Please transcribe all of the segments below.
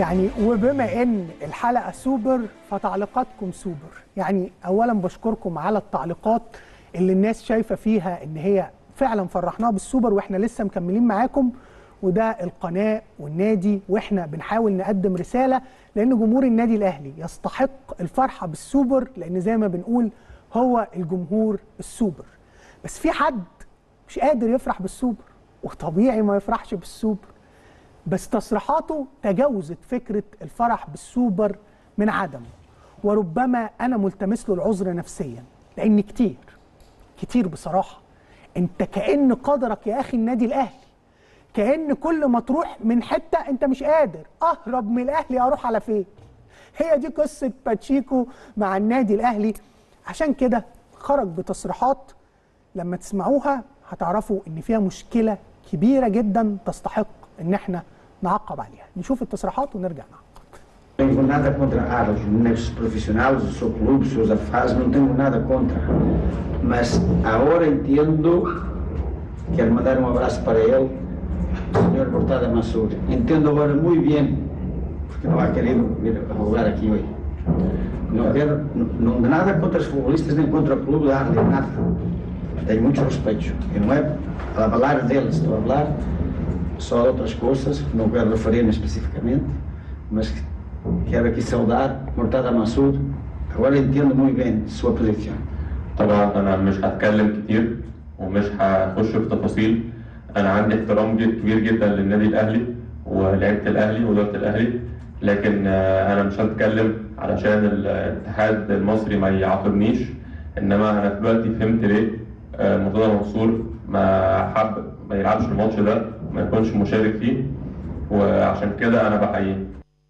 يعني وبما ان الحلقه سوبر فتعليقاتكم سوبر يعني اولا بشكركم على التعليقات اللي الناس شايفه فيها ان هي فعلا فرحناها بالسوبر واحنا لسه مكملين معاكم وده القناه والنادي واحنا بنحاول نقدم رساله لان جمهور النادي الاهلي يستحق الفرحه بالسوبر لان زي ما بنقول هو الجمهور السوبر بس في حد مش قادر يفرح بالسوبر وطبيعي ما يفرحش بالسوبر بس تصريحاته تجاوزت فكره الفرح بالسوبر من عدمه وربما انا ملتمس له العذر نفسيا لان كتير كتير بصراحه انت كان قدرك يا اخي النادي الاهلي كان كل ما تروح من حته انت مش قادر اهرب من الاهلي اروح على فين هي دي قصه باتشيكو مع النادي الاهلي عشان كده خرج بتصريحات لما تسمعوها هتعرفوا ان فيها مشكله كبيره جدا تستحق ان eحنا نعقب عليها نشوف التصريحات ونرجع نعقب Não tenho nada contra ah, os bonecos profissionais, o seu clube, os seus afares, não tenho nada contra. Mas agora entendo, quero mandar um abraço para ele, o senhor Cortada Mansur. Entendo agora muito bem, porque não há querido vir a rogar aqui hoje. Não quero não, não nada contra os futbolistas nem contra o clube da Arley, nada. Tenho muitos respeitos. E não é a falar deles, estou a falar só de outras coisas, não quero referir especificamente, mas quero aqui saudar Mortada Mansur. Agora entendo muito bem sua posição. طبعا انا مش هتكلم كتير ومش هخش في تفاصيل انا عندي احترام جد- كبير جدا للنادي الاهلي ولعيبه الاهلي واداره الاهلي لكن آه، انا مش هتكلم علشان الاتحاد المصري ما يعاقبنيش انما انا دلوقتي فهمت ليه آه، مرتضى منصور ما حب ما يلعبش الماتش ده ما يكونش مشارك فيه وعشان كده انا بحييه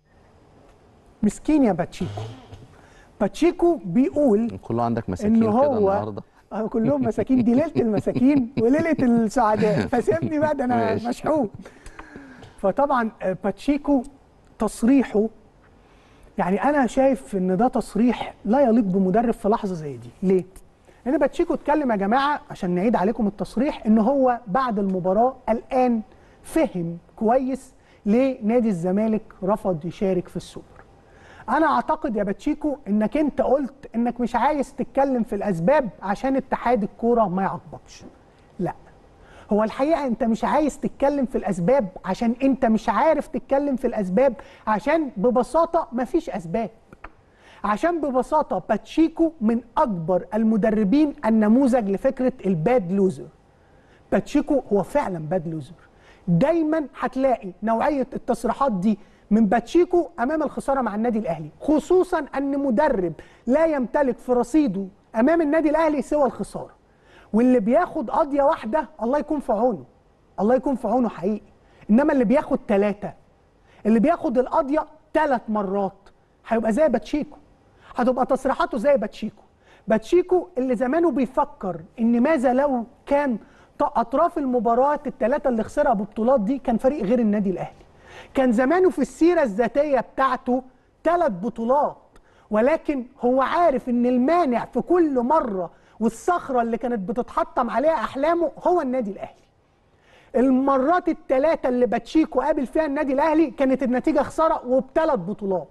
مسكين يا باتشيكو باتشيكو بيقول كله عندك مساكين ان كده هو النهارده آه، كلهم مساكين دي ليله المساكين وليله السعداء فسيبني بقى ده انا ماشي. مشحون فطبعا آه، باتشيكو تصريحه يعني انا شايف ان ده تصريح لا يليق بمدرب في لحظه زي دي ليه لان باتشيكو اتكلم يا جماعه عشان نعيد عليكم التصريح ان هو بعد المباراه الان فهم كويس ليه نادي الزمالك رفض يشارك في السوبر انا اعتقد يا باتشيكو انك انت قلت انك مش عايز تتكلم في الاسباب عشان اتحاد الكوره ما يعاقبكش لا هو الحقيقه انت مش عايز تتكلم في الاسباب عشان انت مش عارف تتكلم في الاسباب عشان ببساطه مفيش اسباب عشان ببساطه باتشيكو من اكبر المدربين النموذج لفكره الباد لوزر باتشيكو هو فعلا باد لوزر دايما هتلاقي نوعيه التصريحات دي من باتشيكو امام الخساره مع النادي الاهلي خصوصا ان مدرب لا يمتلك في رصيده امام النادي الاهلي سوى الخساره واللي بياخد قضيه واحده الله يكون في عونه الله يكون في عونه حقيقي انما اللي بياخد ثلاثه اللي بياخد القضيه ثلاث مرات هيبقى زي باتشيكو هتبقى تصريحاته زي باتشيكو باتشيكو اللي زمانه بيفكر ان ماذا لو كان ط- اطراف المباريات الثلاثه اللي خسرها ببطولات دي كان فريق غير النادي الاهلي كان زمانه في السيره الذاتيه بتاعته ثلاث بطولات ولكن هو عارف ان المانع في كل مره والصخره اللي كانت بتتحطم عليها احلامه هو النادي الاهلي المرات الثلاثه اللي باتشيكو قابل فيها النادي الاهلي كانت النتيجه خساره وبثلاث بطولات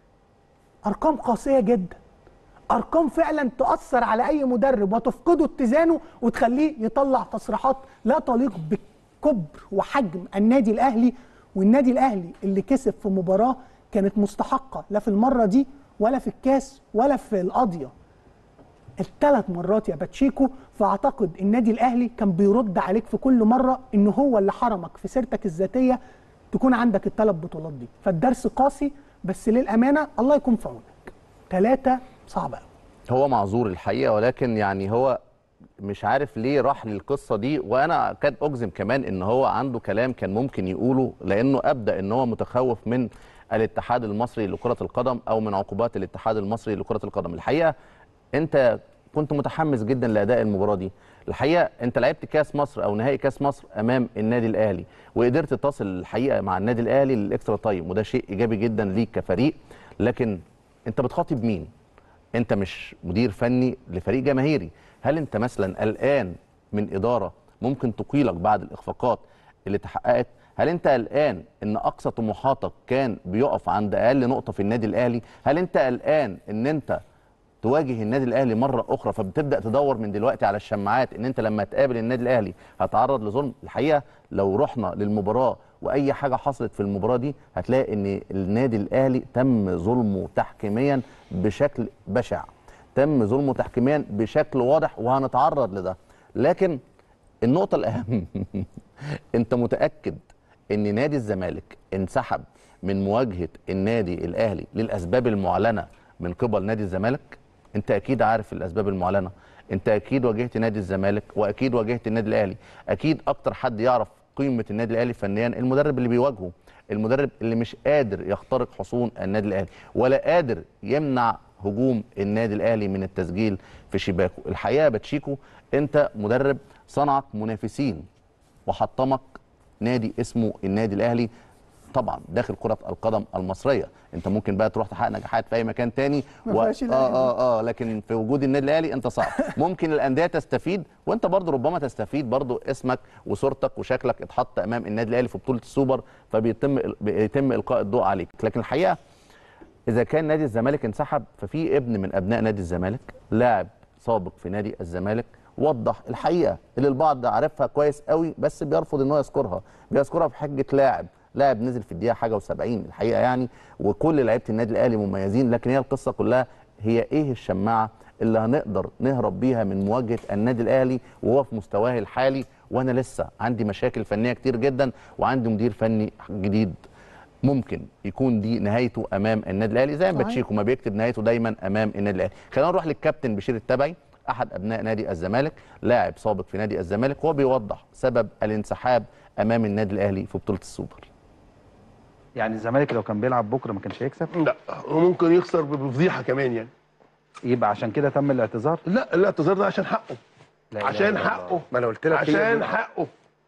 ارقام قاسيه جدا ارقام فعلا تاثر على اي مدرب وتفقده اتزانه وتخليه يطلع تصريحات لا تليق بكبر وحجم النادي الاهلي والنادي الاهلي اللي كسب في مباراه كانت مستحقه لا في المره دي ولا في الكاس ولا في القضيه الثلاث مرات يا باتشيكو فاعتقد النادي الاهلي كان بيرد عليك في كل مره ان هو اللي حرمك في سيرتك الذاتيه تكون عندك الثلاث بطولات دي فالدرس قاسي بس للامانه الله يكون في عونك ثلاثه صعبه قوي هو معذور الحقيقه ولكن يعني هو مش عارف ليه راح للقصه دي وانا كاد اجزم كمان ان هو عنده كلام كان ممكن يقوله لانه ابدا ان هو متخوف من الاتحاد المصري لكره القدم او من عقوبات الاتحاد المصري لكره القدم الحقيقه انت كنت متحمس جدا لاداء المباراه دي الحقيقه انت لعبت كاس مصر او نهائي كاس مصر امام النادي الاهلي وقدرت تصل الحقيقه مع النادي الاهلي للاكسترا تايم وده شيء ايجابي جدا ليك كفريق لكن انت بتخاطب مين انت مش مدير فني لفريق جماهيري هل انت مثلا قلقان من اداره ممكن تقيلك بعد الاخفاقات اللي تحققت هل انت قلقان ان اقصى طموحاتك كان بيقف عند اقل نقطه في النادي الاهلي هل انت قلقان ان انت تواجه النادي الاهلي مره اخرى فبتبدا تدور من دلوقتي على الشماعات ان انت لما تقابل النادي الاهلي هتعرض لظلم الحقيقه لو رحنا للمباراه واي حاجه حصلت في المباراه دي هتلاقي ان النادي الاهلي تم ظلمه تحكيميا بشكل بشع تم ظلمه تحكيميا بشكل واضح وهنتعرض لده لكن النقطه الاهم انت متاكد ان نادي الزمالك انسحب من مواجهه النادي الاهلي للاسباب المعلنه من قبل نادي الزمالك انت اكيد عارف الاسباب المعلنه انت اكيد واجهت نادي الزمالك واكيد واجهت النادي الاهلي اكيد اكتر حد يعرف قيمه النادي الاهلي فنيا المدرب اللي بيواجهه المدرب اللي مش قادر يخترق حصون النادي الاهلي ولا قادر يمنع هجوم النادي الاهلي من التسجيل في شباكه الحقيقه يا باتشيكو انت مدرب صنعك منافسين وحطمك نادي اسمه النادي الاهلي طبعا داخل كره القدم المصريه انت ممكن بقى تروح تحقق نجاحات في اي مكان تاني ما و... فيهاش اه الأهلي. اه اه لكن في وجود النادي الاهلي انت صعب ممكن الانديه تستفيد وانت برضه ربما تستفيد برضه اسمك وصورتك وشكلك اتحط امام النادي الاهلي في بطوله السوبر فبيتم بيتم القاء الضوء عليك لكن الحقيقه اذا كان نادي الزمالك انسحب ففي ابن من ابناء نادي الزمالك لاعب سابق في نادي الزمالك وضح الحقيقه اللي البعض عارفها كويس قوي بس بيرفض ان هو يذكرها بيذكرها بحجه لاعب لاعب نزل في الدقيقه حاجه و70 الحقيقه يعني وكل لعيبه النادي الاهلي مميزين لكن هي القصه كلها هي ايه الشماعه اللي هنقدر نهرب بيها من مواجهه النادي الاهلي وهو في مستواه الحالي وانا لسه عندي مشاكل فنيه كتير جدا وعندي مدير فني جديد ممكن يكون دي نهايته امام النادي الاهلي زي ما صحيح. باتشيكو ما بيكتب نهايته دايما امام النادي الاهلي خلينا نروح للكابتن بشير التبعي احد ابناء نادي الزمالك لاعب سابق في نادي الزمالك وهو بيوضح سبب الانسحاب امام النادي الاهلي في بطوله السوبر يعني الزمالك لو كان بيلعب بكره ما كانش هيكسب لا وممكن يخسر بفضيحه كمان يعني يبقى عشان كده تم الاعتذار لا الاعتذار ده عشان حقه لا إله عشان إلا الله. حقه ما انا قلت لك هي عشان دي. حقه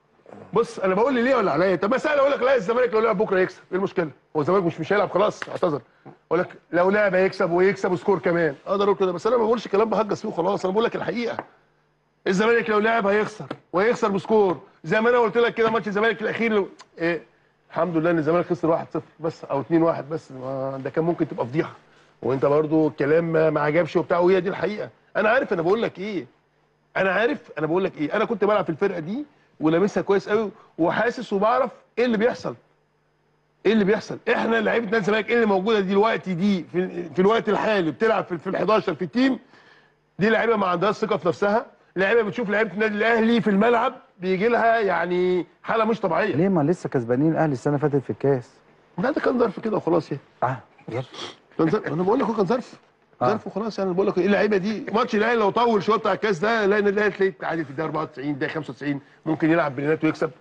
بص انا بقول لي ليه ولا عليا طب بس انا اقول لك لا الزمالك لو لعب بكره يكسب ايه المشكله هو الزمالك مش مش هيلعب خلاص اعتذر اقول لك لو لعب هيكسب ويكسب سكور كمان اقدر اقول كده بس انا ما بقولش كلام بهجس فيه وخلاص انا بقول لك الحقيقه الزمالك لو لعب هيخسر وهيخسر بسكور زي ما انا قلت لك كده ماتش الزمالك الاخير لو إيه الحمد لله ان الزمالك خسر 1-0 بس او 2-1 بس ما ده كان ممكن تبقى فضيحه وانت برضو الكلام ما- ما عجبش وبتاع وهي دي الحقيقه انا عارف انا بقول لك ايه انا عارف انا بقول لك ايه انا كنت بلعب في الفرقه دي ولامسها كويس قوي وحاسس وبعرف ايه اللي بيحصل ايه اللي بيحصل احنا لعيبه نادي الزمالك ايه اللي موجوده دلوقتي دي في, في الوقت الحالي بتلعب في, في ال 11 في التيم دي لعيبه ما عندهاش ثقه في نفسها لعيبه بتشوف لعيبه النادي الاهلي في الملعب بيجي لها يعني حاله مش طبيعيه ليه ما لسه كسبانين الاهلي السنه اللي فاتت في الكاس لا ده كان ظرف كده وخلاص يعني اه ظرف. كان ظرف انا بقول لك هو كان ظرف آه. ظرف وخلاص يعني بقول لك ايه اللعيبه دي ماتش الاهلي لو طول شويه بتاع الكاس ده لا النادي الاهلي تلاقيه عادي في الدقيقه 94 الدقيقه 95 ممكن يلعب بلينات ويكسب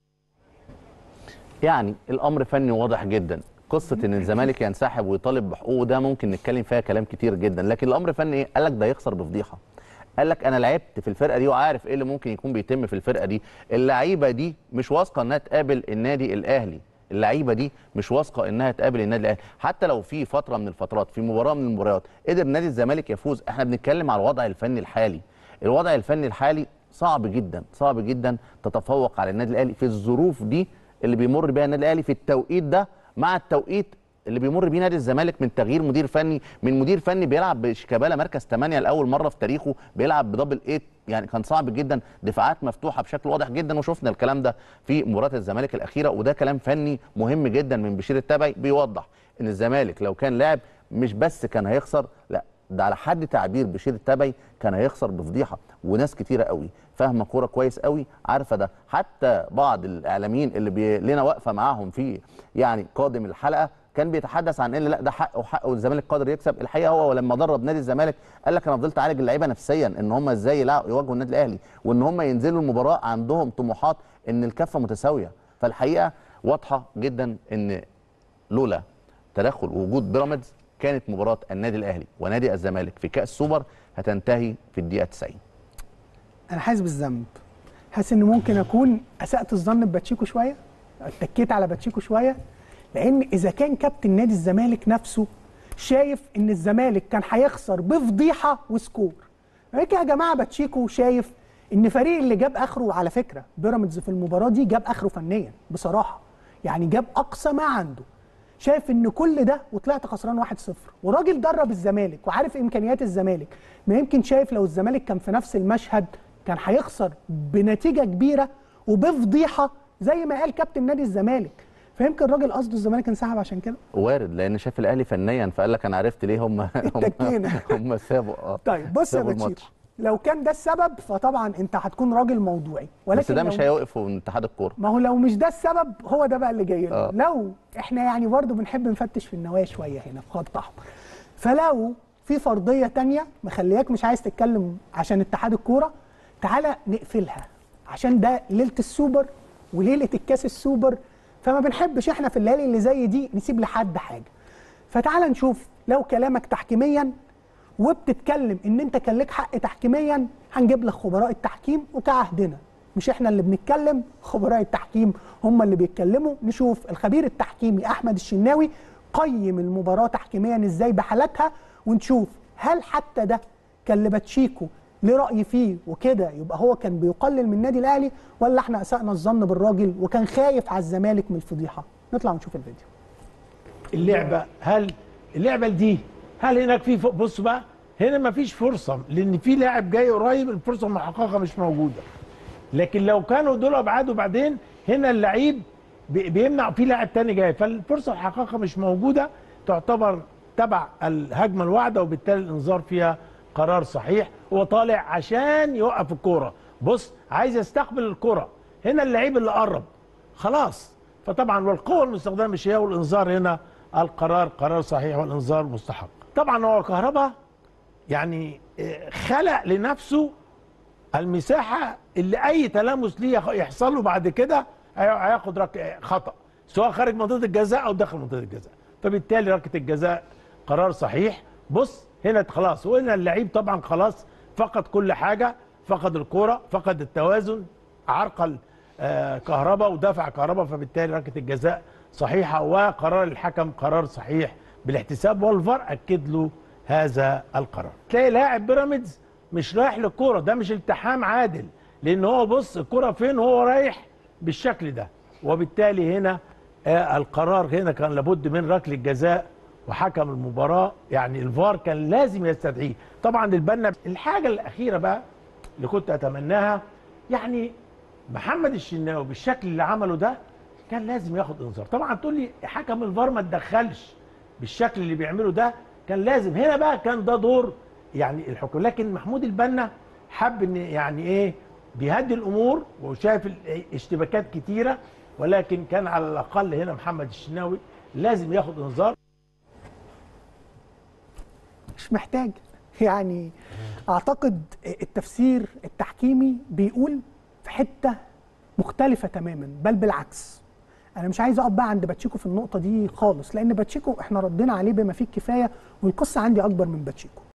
يعني الامر فني واضح جدا قصه ان الزمالك ينسحب ويطالب بحقوقه ده ممكن نتكلم فيها كلام كتير جدا لكن الامر فني ايه قال لك ده يخسر بفضيحه قال لك انا لعبت في الفرقه دي وعارف ايه اللي ممكن يكون بيتم في الفرقه دي اللعيبه دي مش واثقه انها تقابل النادي الاهلي اللعيبه دي مش واثقه انها تقابل النادي الاهلي حتى لو في فتره من الفترات في مباراه من المباريات قدر نادي الزمالك يفوز احنا بنتكلم على الوضع الفني الحالي الوضع الفني الحالي صعب جدا صعب جدا تتفوق على النادي الاهلي في الظروف دي اللي بيمر بيها النادي الاهلي في التوقيت ده مع التوقيت اللي بيمر بيه نادي الزمالك من تغيير مدير فني من مدير فني بيلعب بشيكابالا مركز 8 لاول مره في تاريخه بيلعب بدبل 8 يعني كان صعب جدا دفاعات مفتوحه بشكل واضح جدا وشفنا الكلام ده في مباراه الزمالك الاخيره وده كلام فني مهم جدا من بشير التبعي بيوضح ان الزمالك لو كان لاعب مش بس كان هيخسر لا ده على حد تعبير بشير التبعي كان هيخسر بفضيحه وناس كتيره قوي فاهمه كوره كويس قوي عارفه ده حتى بعض الاعلاميين اللي بي... لنا واقفه معاهم في يعني قادم الحلقه كان بيتحدث عن ان لا ده حق وحق والزمالك قادر يكسب الحقيقه هو لما درب نادي الزمالك قال لك انا فضلت اعالج اللعيبه نفسيا ان هم ازاي يلعبوا يواجهوا النادي الاهلي وان هم ينزلوا المباراه عندهم طموحات ان الكفه متساويه فالحقيقه واضحه جدا ان لولا تدخل وجود بيراميدز كانت مباراه النادي الاهلي ونادي الزمالك في كاس سوبر هتنتهي في الدقيقه 90 انا حاسس بالذنب حاسس ان ممكن اكون اسات الظن بباتشيكو شويه اتكيت على باتشيكو شويه لان اذا كان كابتن نادي الزمالك نفسه شايف ان الزمالك كان هيخسر بفضيحه وسكور لكن يا جماعه باتشيكو شايف ان فريق اللي جاب اخره على فكره بيراميدز في المباراه دي جاب اخره فنيا بصراحه يعني جاب اقصى ما عنده شايف ان كل ده وطلعت خسران 1-0 وراجل درب الزمالك وعارف امكانيات الزمالك ما يمكن شايف لو الزمالك كان في نفس المشهد كان هيخسر بنتيجه كبيره وبفضيحه زي ما قال كابتن نادي الزمالك فيمكن الراجل قصده الزمالك انسحب عشان كده وارد لان شاف الاهلي فنيا فقال لك انا عرفت ليه هم هم, اتكينا. هم سابوا اه طيب بص يا سابوا باتشيكو الماتش. لو كان ده السبب فطبعا انت هتكون راجل موضوعي ولكن بس ده مش لو- هيوقفه من اتحاد الكوره ما هو لو مش ده السبب هو ده بقى اللي جاي لنا آه. لو احنا يعني برضه بنحب نفتش في النوايا شويه هنا في خط احمر فلو في فرضيه تانية مخلياك مش عايز تتكلم عشان اتحاد الكوره تعالى نقفلها عشان ده ليله السوبر وليله الكاس السوبر فما بنحبش احنا في الليالي اللي زي دي نسيب لحد حاجه فتعالى نشوف لو كلامك تحكيميا وبتتكلم ان انت كان لك حق تحكيميا هنجيب لك خبراء التحكيم وكعهدنا مش احنا اللي بنتكلم خبراء التحكيم هم اللي بيتكلموا نشوف الخبير التحكيمي احمد الشناوي قيم المباراه تحكيميا ازاي بحالاتها ونشوف هل حتى ده كان لباتشيكو ليه راي فيه وكده يبقى هو كان بيقلل من النادي الاهلي ولا احنا اسانا الظن بالراجل وكان خايف على الزمالك من الفضيحه نطلع ونشوف الفيديو اللعبه هل اللعبه دي هل هناك في ف- بص بقى هنا ما فيش فرصه لان في لاعب جاي قريب الفرصه المحققه مش موجوده لكن لو كانوا دول ابعاد وبعدين هنا اللعيب بي- بيمنع في لاعب تاني جاي فالفرصه المحققه مش موجوده تعتبر تبع الهجمه الواحده وبالتالي الانذار فيها قرار صحيح هو طالع عشان يوقف الكوره بص عايز يستقبل الكره هنا اللعيب اللي قرب خلاص فطبعا والقوه المستخدمه مش هي والانذار هنا القرار قرار صحيح والانذار مستحق طبعا هو كهربا يعني آه، خلق لنفسه المساحه اللي اي تلامس ليه يخ- يحصل له بعد كده هي- هياخد رك... خطا سواء خارج منطقه الجزاء او داخل منطقه الجزاء فبالتالي ركله الجزاء قرار صحيح بص هنا خلاص وهنا اللعيب طبعا خلاص فقد كل حاجه فقد الكوره فقد التوازن عرقل آه كهربا ودفع كهربا فبالتالي ركله الجزاء صحيحه وقرار الحكم قرار صحيح بالاحتساب والفار اكد له هذا القرار تلاقي لاعب بيراميدز مش رايح للكوره ده مش التحام عادل لان هو بص الكوره فين وهو رايح بالشكل ده وبالتالي هنا آه القرار هنا كان لابد من ركله جزاء وحكم المباراه يعني الفار كان لازم يستدعيه طبعا البنا الحاجه الاخيره بقى اللي كنت اتمناها يعني محمد الشناوي بالشكل اللي عمله ده كان لازم ياخد انذار طبعا تقول لي حكم الفار ما تدخلش بالشكل اللي بيعمله ده كان لازم هنا بقى كان ده دور يعني الحكم لكن محمود البنا حب ان يعني ايه بيهدي الامور وشايف اشتباكات كتيره ولكن كان على الاقل هنا محمد الشناوي لازم ياخد انذار مش محتاج يعني اعتقد التفسير التحكيمي بيقول في حته مختلفه تماما بل بالعكس انا مش عايز اقف بقى عند باتشيكو في النقطه دي خالص لان باتشيكو احنا ردينا عليه بما فيه الكفايه والقصه عندي اكبر من باتشيكو